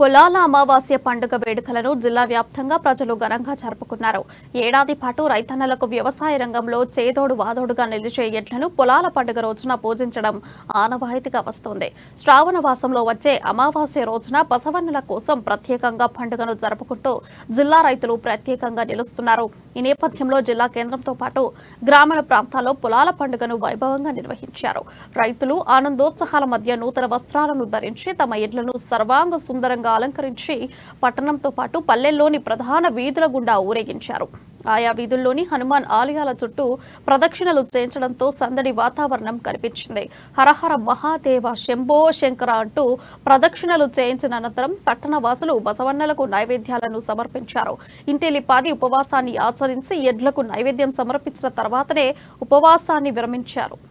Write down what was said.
పొలాల అమావాస్య పండుగ వేడుకలను జిల్లా వ్యాప్తంగా ప్రజలు ఘనంగా జరుపుకున్నారు ఏడాది పాటు రైతన్నలకు వ్యవసాయ రంగంలో చేదోడు వాదోడుగా నిలిచే ఎడ్లను పొలాల పండుగ రోజున పూజించడం ఆనవాయితీగా వస్తోంది శ్రావణ వాసంలో వచ్చే అమావాస్య రోజున బసవన్నల కోసం ప్రత్యేకంగా పండుగను జరుపుకుంటూ జిల్లా రైతులు ప్రత్యేకంగా నిలుస్తున్నారు ఈ నేపథ్యంలో జిల్లా కేంద్రంతో పాటు గ్రామీణ ప్రాంతాల్లో పొలాల పండుగను వైభవంగా నిర్వహించారు రైతులు ఆనందోత్సాహాల మధ్య నూతన వస్త్రాలను ధరించి తమ ఎడ్లను సర్వాంగ సుందరంగా అలంకరించి పట్టణంతో పాటు పల్లెల్లోని ప్రధాన వీధుల గుండా ఊరేగించారు ఆయా వీధుల్లోని హనుమాన్ ఆలయాల చుట్టూ ప్రదక్షిణలు చేయించడంతో సందడి వాతావరణం కనిపించింది హరహర మహాదేవ శంభో శంకర అంటూ ప్రదక్షిణలు చేయించిన అనంతరం పట్టణ వాసులు బసవన్నలకు నైవేద్యాలను సమర్పించారు ఇంటిలిపాది ఉపవాసాన్ని ఆచరించి ఎడ్లకు నైవేద్యం సమర్పించిన తర్వాతనే ఉపవాసాన్ని విరమించారు